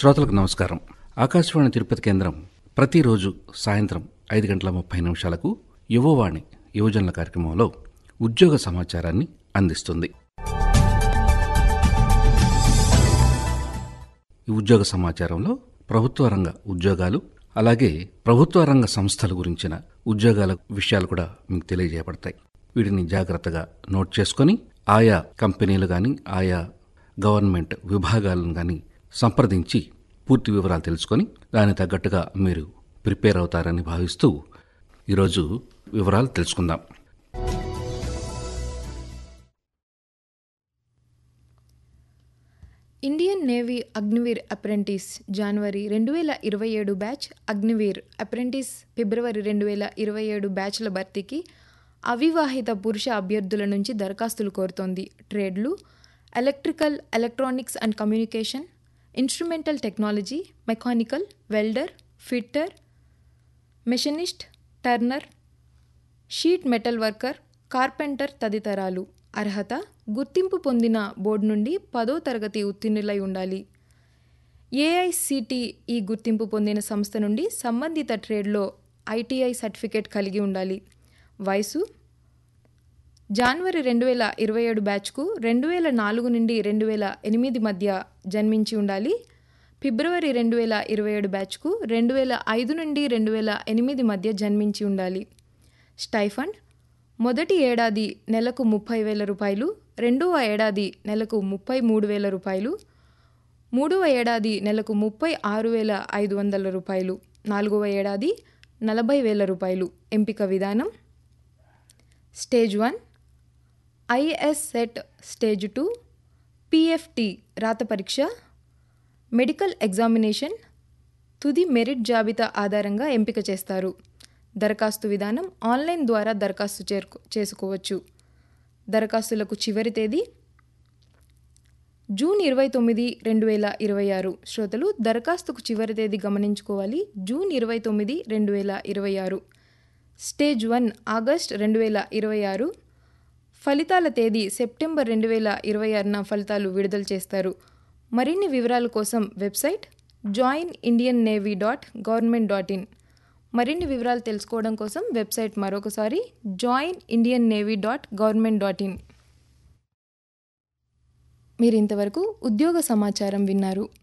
శ్రోతలకు నమస్కారం ఆకాశవాణి తిరుపతి కేంద్రం ప్రతిరోజు సాయంత్రం ఐదు గంటల ముప్పై నిమిషాలకు యువవాణి యువజనుల కార్యక్రమంలో ఉద్యోగ సమాచారాన్ని అందిస్తుంది ఈ ఉద్యోగ సమాచారంలో ప్రభుత్వ రంగ ఉద్యోగాలు అలాగే ప్రభుత్వ రంగ సంస్థల గురించిన ఉద్యోగాల విషయాలు కూడా మీకు తెలియజేయబడతాయి వీటిని జాగ్రత్తగా నోట్ చేసుకొని ఆయా కంపెనీలు కానీ ఆయా గవర్నమెంట్ విభాగాలను కానీ సంప్రదించి పూర్తి వివరాలు తెలుసుకొని దానికి తగ్గట్టుగా మీరు ప్రిపేర్ అవుతారని భావిస్తూ ఈరోజు వివరాలు తెలుసుకుందాం ఇండియన్ నేవీ అగ్నివీర్ అప్రెంటిస్ జనవరి రెండు వేల ఇరవై ఏడు బ్యాచ్ అగ్నివీర్ అప్రెంటిస్ ఫిబ్రవరి రెండు వేల ఇరవై ఏడు బ్యాచ్ల భర్తీకి అవివాహిత పురుష అభ్యర్థుల నుంచి దరఖాస్తులు కోరుతోంది ట్రేడ్లు electrical electronics and communication instrumental technology mechanical welder fitter machinist turner sheet metal worker carpenter తదితరాలు అర్హత గుర్తింపు పొందిన బోర్డు నుండి పదో తరగతి ఉత్తీర్ణులై ఉండాలి ఏఐసిటిఈ గుర్తింపు పొందిన సంస్థ నుండి సంబంధిత ట్రేడ్లో ఐటీఐ సర్టిఫికేట్ కలిగి ఉండాలి వయసు జనవరి రెండు వేల ఇరవై ఏడు బ్యాచ్కు రెండు వేల నాలుగు నుండి రెండు వేల ఎనిమిది మధ్య జన్మించి ఉండాలి ఫిబ్రవరి రెండు వేల ఇరవై ఏడు బ్యాచ్కు రెండు వేల ఐదు నుండి రెండు వేల ఎనిమిది మధ్య జన్మించి ఉండాలి స్టైఫండ్ మొదటి ఏడాది నెలకు ముప్పై వేల రూపాయలు రెండవ ఏడాది నెలకు ముప్పై మూడు వేల రూపాయలు మూడవ ఏడాది నెలకు ముప్పై ఆరు వేల ఐదు వందల రూపాయలు నాలుగవ ఏడాది నలభై వేల రూపాయలు ఎంపిక విధానం stage one IS set stage two PFT రాత పరీక్ష మెడికల్ ఎగ్జామినేషన్ తుది మెరిట్ జాబితా ఆధారంగా ఎంపిక చేస్తారు దరఖాస్తు విధానం ఆన్లైన్ ద్వారా దరఖాస్తు చేరుకు చేసుకోవచ్చు దరఖాస్తులకు చివరి తేదీ జూన్ ఇరవై తొమ్మిది రెండు వేల ఇరవై ఆరు శ్రోతలు దరఖాస్తుకు చివరి తేదీ గమనించుకోవాలి జూన్ ఇరవై తొమ్మిది రెండు వేల ఇరవై ఆరు స్టేజ్ వన్ ఆగస్ట్ రెండు వేల ఇరవై ఆరు ఫలితాల తేదీ సెప్టెంబర్ రెండు వేల ఇరవై ఆరున ఫలితాలు విడుదల చేస్తారు మరిన్ని వివరాల కోసం website join Indian navy dot government dot in మరిన్ని వివరాలు తెలుసుకోవడం కోసం వెబ్సైట్ మరొకసారి join Indian navy dot government dot in మీరు ఇంతవరకు ఉద్యోగ సమాచారం విన్నారు